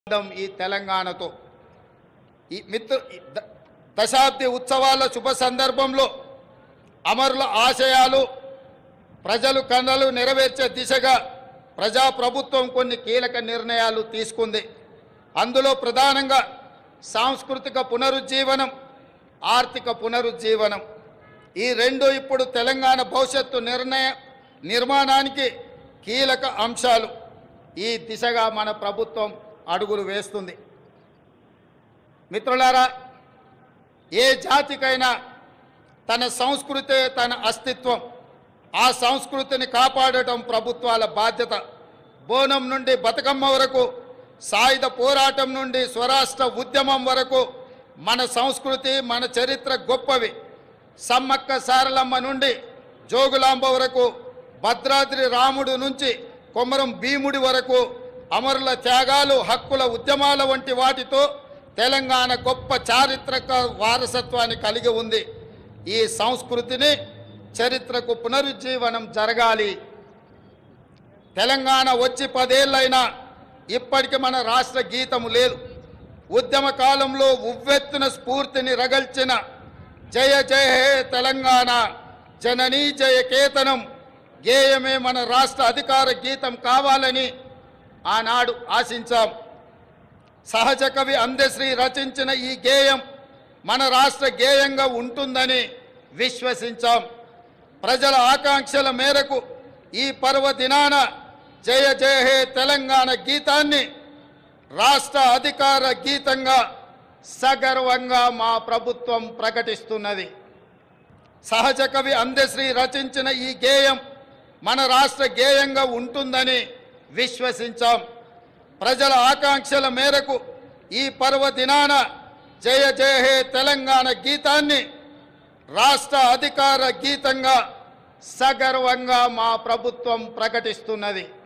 సంబంధం ఈ తెలంగాణతో ఈ మిత్రు ఈ ద- దశాబ్ది ఉత్సవాల శుభ సందర్భంలో అమరుల ఆశయాలు ప్రజలు కన్నలు నెరవేర్చే దిశగా ప్రజాప్రభుత్వం కొన్ని కీలక నిర్ణయాలు తీసుకుంది అందులో ప్రధానంగా సాంస్కృతిక పునరుజ్జీవనం ఆర్థిక పునరుజ్జీవనం ఈ రెండు ఇప్పుడు తెలంగాణ భవిష్యత్తు నిర్ణయ నిర్మాణానికి కీలక అంశాలు ఈ దిశగా మన ప్రభుత్వం అడుగులు వేస్తుంది మిత్రులారా ఏ జాతికైనా తన సంస్కృతే తన అస్తిత్వం ఆ సంస్కృతిని కాపాడటం ప్రభుత్వాల బాధ్యత బోనం నుండి బతుకమ్మ వరకు సాయుధ పోరాటం నుండి స్వరాష్ట్ర ఉద్యమం వరకు మన సంస్కృతి మన చరిత్ర గొప్పవి సమ్మక్క సారలమ్మ నుండి జోగులాంబ వరకు భద్రాద్రి రాముడు నుంచి కొమరం భీముడి వరకు అమరుల త్యాగాలు హక్కుల ఉద్యమాల వంటి వాటితో తెలంగాణ గొప్ప చారిత్రక వారసత్వాన్ని కలిగి ఉంది ఈ సంస్కృతిని చరిత్రకు పునరుజ్జీవనం జరగాలి తెలంగాణ వచ్చి పదేళ్ళైనా ఇప్పటికి మన రాష్ట్ర గీతము లేదు ఉద్యమ కాలంలో ఉవ్వెత్తున స్ఫూర్తిని రగల్చిన జయ జయ హే తెలంగాణ జననీ జయ కేతనం గేయమే మన రాష్ట్ర అధికార గీతం కావాలని ఆనాడు ఆశించాం సహజ కవి అందశ్రీ రచించిన ఈ గేయం మన రాష్ట్ర గేయంగా ఉంటుందని విశ్వసించాం ప్రజల ఆకాంక్షల మేరకు ఈ పర్వదినాన జయ జయ హే తెలంగాణ గీతాన్ని రాష్ట్ర అధికార గీతంగా సగర్వంగా మా ప్రభుత్వం ప్రకటిస్తున్నది సహజ కవి అందశ్రీ రచించిన ఈ గేయం మన రాష్ట్ర గేయంగా ఉంటుందని విశ్వసించాం ప్రజల ఆకాంక్షల మేరకు ఈ పర్వదినాన జయ జయ హే తెలంగాణ గీతాన్ని రాష్ట్ర అధికార గీతంగా సగర్వంగా మా ప్రభుత్వం ప్రకటిస్తున్నది